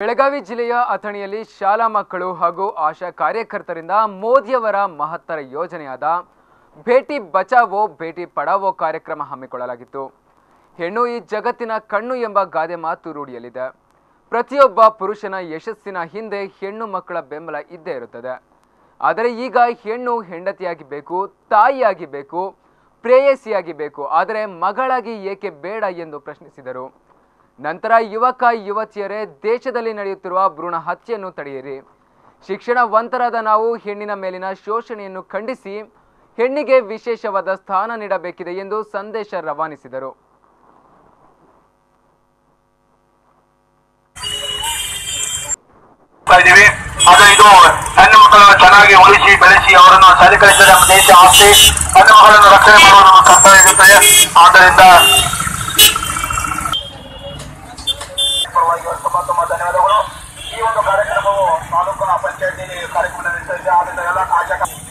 ಬೆಳಗಾವಿ ಜಿಲ್ಲೆಯ ಅಥಣಿಯಲ್ಲಿ ಶಾಲಾ ಮಕ್ಕಳು ಹಾಗೂ ಆಶಾ ಕಾರ್ಯಕರ್ತರಿಂದ ಮೋದಿಯವರ ಮಹತ್ತರ ಯೋಜನೆಯಾದ ಭೇಟಿ ಬಚಾವೋ ಭೇಟಿ ಪಡಾವೋ ಕಾರ್ಯಕ್ರಮ ಹಮ್ಮಿಕೊಳ್ಳಲಾಗಿತ್ತು ಹೆಣ್ಣು ಈ ಜಗತ್ತಿನ ಕಣ್ಣು ಎಂಬ ಗಾದೆ ಮಾತು ರೂಢಿಯಲ್ಲಿದೆ ಪ್ರತಿಯೊಬ್ಬ ಪುರುಷನ ಯಶಸ್ಸಿನ ಹಿಂದೆ ಹೆಣ್ಣು ಮಕ್ಕಳ ಬೆಂಬಲ ಇದ್ದೇ ಇರುತ್ತದೆ ಆದರೆ ಈಗ ಹೆಣ್ಣು ಹೆಂಡತಿಯಾಗಿ ಬೇಕು ತಾಯಿಯಾಗಿ ಬೇಕು ಪ್ರೇಯಸಿಯಾಗಿ ಬೇಕು ಆದರೆ ಮಗಳಾಗಿ ಏಕೆ ಬೇಡ ಎಂದು ಪ್ರಶ್ನಿಸಿದರು ನಂತರ ಯುವಕ ಯುವತಿಯರೇ ದೇಶದಲ್ಲಿ ನಡೆಯುತ್ತಿರುವ ಭ್ರೂಣ ಹತ್ಯೆಯನ್ನು ತಡೆಯಿರಿ ಶಿಕ್ಷಣವಂತರಾದ ನಾವು ಹೆಣ್ಣಿನ ಮೇಲಿನ ಶೋಷಣೆಯನ್ನು ಖಂಡಿಸಿ ಹೆಣ್ಣಿಗೆ ವಿಶೇಷವಾದ ಸ್ಥಾನ ನೀಡಬೇಕಿದೆ ಎಂದು ಸಂದೇಶ ರವಾನಿಸಿದರು ಮಾಡ್ತಾ ಇದೀವಿ ಅದು ಇದು ಹೆಣ್ಣು ಮಕ್ಕಳನ್ನು ಚೆನ್ನಾಗಿ ಉಳಿಸಿ ಬೆಳೆಸಿ ಅವರನ್ನು ಸರಿಕರಿಸಿದರೆ ನಮ್ಮ ದೇಶ ಆಸ್ತಿ ಹೆಣ್ಣು ಮಕ್ಕಳನ್ನು ರಕ್ಷಣೆ ಮಾಡುವುದು ನಮ್ಮ ಕರ್ತವ್ಯ ಇರುತ್ತದೆ ಆದ್ದರಿಂದ ಪರವಾಗಿ ತುಂಬ ತುಂಬ ಧನ್ಯವಾದಗಳು ಈ ಒಂದು ಕಾರ್ಯಕ್ರಮವು ತಾಲೂಕು ಪಂಚಾಯತಿ ಕಾರ್ಯಕ್ರಮ ನಡೆಸ್ತಾ ಇದೆ ಆದ್ದರಿಂದ ಎಲ್ಲ ಆಶಾ